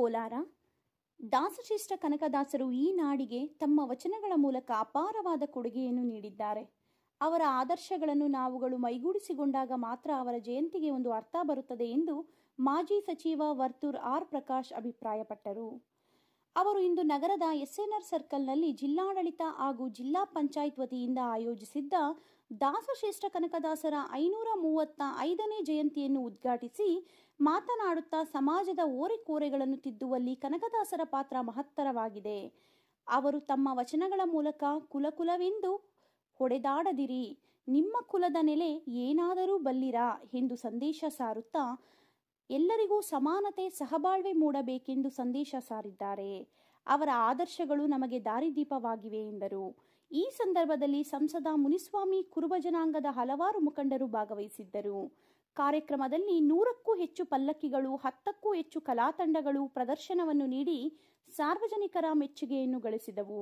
ಕೋಲಾರ ದಾಸಶ್ರೇಷ್ಠ ಕನಕದಾಸರು ಈ ನಾಡಿಗೆ ತಮ್ಮ ವಚನಗಳ ಮೂಲಕ ಅಪಾರವಾದ ಕೊಡುಗೆಯನ್ನು ನೀಡಿದ್ದಾರೆ ಅವರ ಆದರ್ಶಗಳನ್ನು ನಾವುಗಳು ಮೈಗೂಡಿಸಿಕೊಂಡಾಗ ಮಾತ್ರ ಅವರ ಜಯಂತಿಗೆ ಒಂದು ಅರ್ಥ ಬರುತ್ತದೆ ಎಂದು ಮಾಜಿ ಸಚಿವ ವರ್ತೂರ್ ಆರ್ ಪ್ರಕಾಶ್ ಅಭಿಪ್ರಾಯಪಟ್ಟರು ಅವರು ಇಂದು ನಗರದ ಎಸ್ಎನ್ಆರ್ ಸರ್ಕಲ್ನಲ್ಲಿ ಜಿಲ್ಲಾಡಳಿತ ಹಾಗೂ ಜಿಲ್ಲಾ ಪಂಚಾಯತ್ ವತಿಯಿಂದ ಆಯೋಜಿಸಿದ್ದ ದಾಸಶ್ರೇಷ್ಠ ಕನಕದಾಸರ ಐನೂರ ಮೂವತ್ತ ಐದನೇ ಜಯಂತಿಯನ್ನು ಉದ್ಘಾಟಿಸಿ ಮಾತನಾಡುತ್ತಾ ಸಮಾಜದ ಓರೆಕೋರೆಗಳನ್ನು ತಿದ್ದುವಲ್ಲಿ ಕನಕದಾಸರ ಪಾತ್ರ ಮಹತ್ತರವಾಗಿದೆ ಅವರು ತಮ್ಮ ವಚನಗಳ ಮೂಲಕ ಕುಲಕುಲವೆಂದು ಹೊಡೆದಾಡದಿರಿ ನಿಮ್ಮ ಕುಲದ ನೆಲೆ ಏನಾದರೂ ಬಲ್ಲಿರಾ ಎಂದು ಸಂದೇಶ ಸಾರುತ್ತಾ ಎಲ್ಲರಿಗೂ ಸಮಾನತೆ ಸಹಬಾಳ್ವೆ ಮೂಡಬೇಕೆಂದು ಸಂದೇಶ ಸಾರಿದ್ದಾರೆ ಅವರ ಆದರ್ಶಗಳು ನಮಗೆ ದಾರಿದೀಪವಾಗಿವೆ ಎಂದರು ಈ ಸಂದರ್ಭದಲ್ಲಿ ಸಂಸದ ಮುನಿಸ್ವಾಮಿ ಕುರುಬ ಜನಾಂಗದ ಹಲವಾರು ಮುಖಂಡರು ಭಾಗವಹಿಸಿದ್ದರು ಕಾರ್ಯಕ್ರಮದಲ್ಲಿ ನೂರಕ್ಕೂ ಹೆಚ್ಚು ಪಲ್ಲಕ್ಕಿಗಳು ಹತ್ತಕ್ಕೂ ಹೆಚ್ಚು ಕಲಾತಂಡಗಳು ಪ್ರದರ್ಶನವನ್ನು ನೀಡಿ ಸಾರ್ವಜನಿಕರ ಮೆಚ್ಚುಗೆಯನ್ನು ಗಳಿಸಿದವು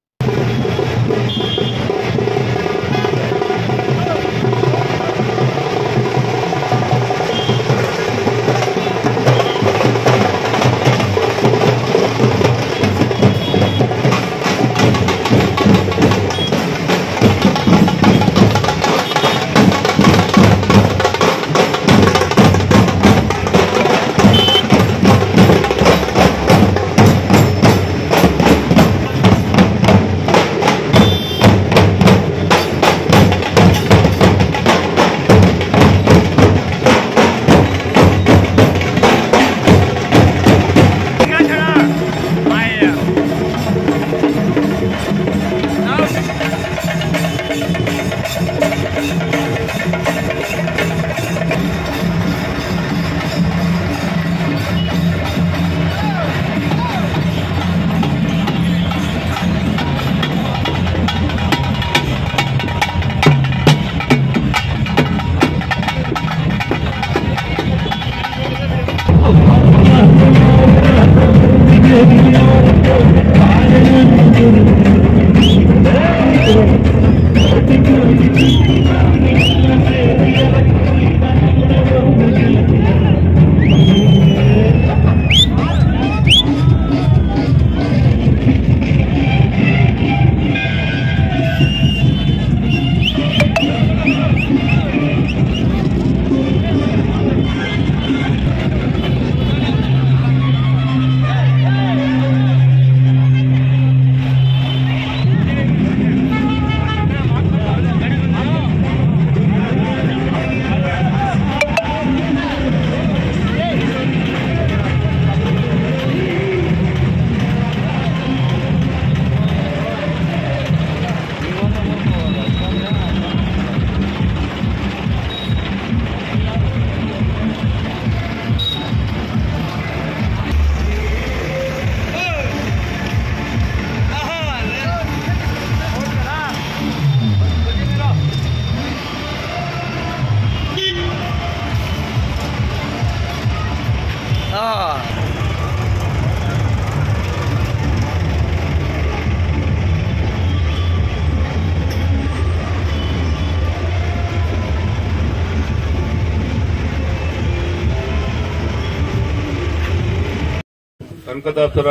ಕನಕದಾಸರ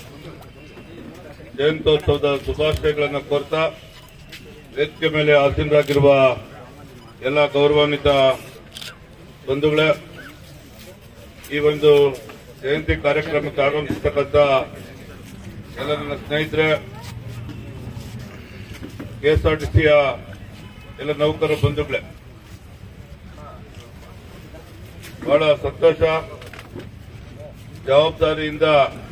ಜಯಂತ್ಯೋತ್ಸವದ ಶುಭಾಶಯಗಳನ್ನು ಕೋರ್ತಾ ವೇದಿಕೆ ಮೇಲೆ ಆಸೀನರಾಗಿರುವ ಎಲ್ಲ ಗೌರವಾನ್ವಿತ ಬಂಧುಗಳೇ ಈ ಒಂದು ಜಯಂತಿ ಕಾರ್ಯಕ್ರಮಕ್ಕೆ ಆಗಮಿಸತಕ್ಕಂಥ ಎಲ್ಲ ನನ್ನ ಸ್ನೇಹಿತರೆ ಕೆಎಸ್ಆರ್ಟಿಸಿಯ ಎಲ್ಲ ನೌಕರ ಬಂಧುಗಳೇ ಬಹಳ ಸಂತೋಷ ಜವಾಬ್ದಾರಿಯಿಂದ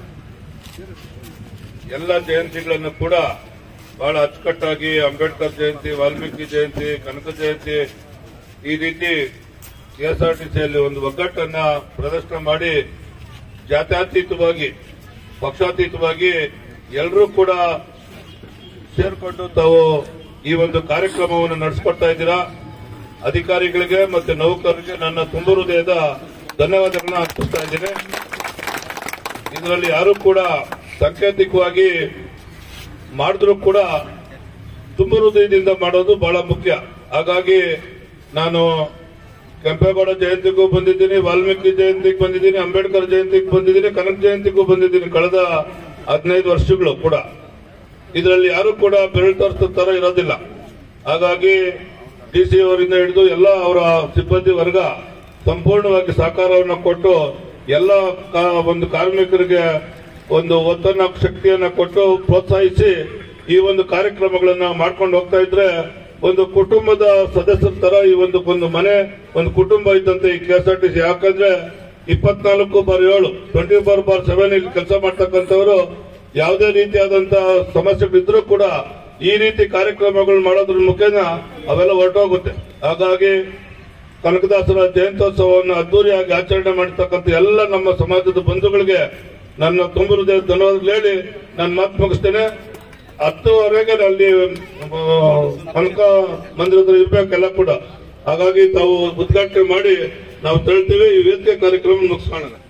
ಎಲ್ಲ ಜಯಂತಿಗಳನ್ನು ಕೂಡ ಬಹಳ ಅಚ್ಚುಕಟ್ಟಾಗಿ ಅಂಬೇಡ್ಕರ್ ಜಯಂತಿ ವಾಲ್ಮೀಕಿ ಜಯಂತಿ ಕನಕ ಜಯಂತಿ ಈ ರೀತಿ ಕೆಎಸ್ಆರ್ಟಿಸಿಯಲ್ಲಿ ಒಂದು ಒಗ್ಗಟ್ಟನ್ನ ಪ್ರದರ್ಶನ ಮಾಡಿ ಜಾತ್ಯತೀತವಾಗಿ ಪಕ್ಷಾತೀತವಾಗಿ ಎಲ್ಲರೂ ಕೂಡ ಸೇರ್ಕೊಂಡು ತಾವು ಈ ಒಂದು ಕಾರ್ಯಕ್ರಮವನ್ನು ನಡೆಸಿಕೊಡ್ತಾ ಇದ್ದೀರಾ ಅಧಿಕಾರಿಗಳಿಗೆ ಮತ್ತು ನೌಕರರಿಗೆ ನನ್ನ ತುಂಬ ಹೃದಯದ ಧನ್ಯವಾದಗಳನ್ನ ಅರ್ಪಿಸ್ತಾ ಇದ್ದೇನೆ ಇದರಲ್ಲಿ ಯಾರು ಕೂಡ ಸಾಂಕೇತಿಕವಾಗಿ ಮಾಡಿದ್ರು ಕೂಡ ತುಂಬ ಹೃದಯದಿಂದ ಮಾಡೋದು ಬಹಳ ಮುಖ್ಯ ಹಾಗಾಗಿ ನಾನು ಕೆಂಪೇಗೌಡ ಜಯಂತಿಗೂ ಬಂದಿದ್ದೀನಿ ವಾಲ್ಮೀಕಿ ಜಯಂತಿಗೆ ಬಂದಿದ್ದೀನಿ ಅಂಬೇಡ್ಕರ್ ಜಯಂತಿಗೆ ಬಂದಿದ್ದೀನಿ ಕನಕ ಜಯಂತಿಗೂ ಬಂದಿದ್ದೀನಿ ಕಳೆದ ಹದಿನೈದು ವರ್ಷಗಳು ಕೂಡ ಇದರಲ್ಲಿ ಯಾರು ಕೂಡ ಬೆರಳು ತೋರಿಸೋ ತರ ಇರೋದಿಲ್ಲ ಹಾಗಾಗಿ ಡಿ ಸಿ ಅವರಿಂದ ಹಿಡಿದು ಎಲ್ಲ ಅವರ ಸಿಬ್ಬಂದಿ ವರ್ಗ ಸಂಪೂರ್ಣವಾಗಿ ಸಹಕಾರವನ್ನು ಕೊಟ್ಟು ಎಲ್ಲ ಕಾ- ಒಂದು ಕಾರ್ಮಿಕರಿಗೆ ಒಂದು ಒತ್ತನ್ನ ಶಕ್ತಿಯನ್ನ ಕೊಟ್ಟು ಪ್ರೋತ್ಸಾಹಿಸಿ ಈ ಒಂದು ಕಾರ್ಯಕ್ರಮಗಳನ್ನ ಮಾಡ್ಕೊಂಡು ಹೋಗ್ತಾ ಇದ್ರೆ ಒಂದು ಕುಟುಂಬದ ಸದಸ್ಯರ ತರ ಈ ಒಂದು ಒಂದು ಮನೆ ಒಂದು ಕುಟುಂಬ ಇದ್ದಂತೆ ಈ ಕೆಎಸ್ಆರ್ಟಿಸಿ ಯಾಕಂದ್ರೆ ಇಪ್ಪತ್ನಾಲ್ಕು ಬಾರ್ ಏಳು ಟ್ವೆಂಟಿ ಫೋರ್ ಬಾರ್ ಸೆವೆನ್ ಇಲ್ಲಿ ಕೆಲಸ ಮಾಡ್ತಕ್ಕಂಥವರು ಯಾವುದೇ ರೀತಿಯಾದಂತಹ ಸಮಸ್ಯೆಗಳಿದ್ರೂ ಕೂಡ ಈ ರೀತಿ ಕಾರ್ಯಕ್ರಮಗಳು ಮಾಡೋದ್ರ ಮುಖೇನ ಅವೆಲ್ಲ ಹೊರಟೋಗುತ್ತೆ ಹಾಗಾಗಿ ಕನಕದಾಸರ ಜಯಂತ್ಯೋತ್ಸವವನ್ನು ಅದ್ದೂರಿಯಾಗಿ ಆಚರಣೆ ಮಾಡತಕ್ಕಂಥ ಎಲ್ಲ ನಮ್ಮ ಸಮಾಜದ ಬಂಧುಗಳಿಗೆ ನನ್ನ ತುಂಬ ಹೃದಯ ಧನ್ಯವಾದಗಳು ಹೇಳಿ ನಾನು ಮಾತು ಮುಗಿಸ್ತೇನೆ ಹತ್ತುವರೆಗೆ ಅಲ್ಲಿ ಆ, ಕನಕ ಮಂದಿರದ ಇರ್ಬೇಕೆಲ್ಲ ಕೂಡ ಹಾಗಾಗಿ ತಾವು ಉದ್ಘಾಟನೆ ಮಾಡಿ ನಾವು ತಳ್ತೀವಿ ಈ ವೇದಿಕೆ ಕಾರ್ಯಕ್ರಮ ಮುಗಿಸ್ಕೊಳ್ಳೋಣ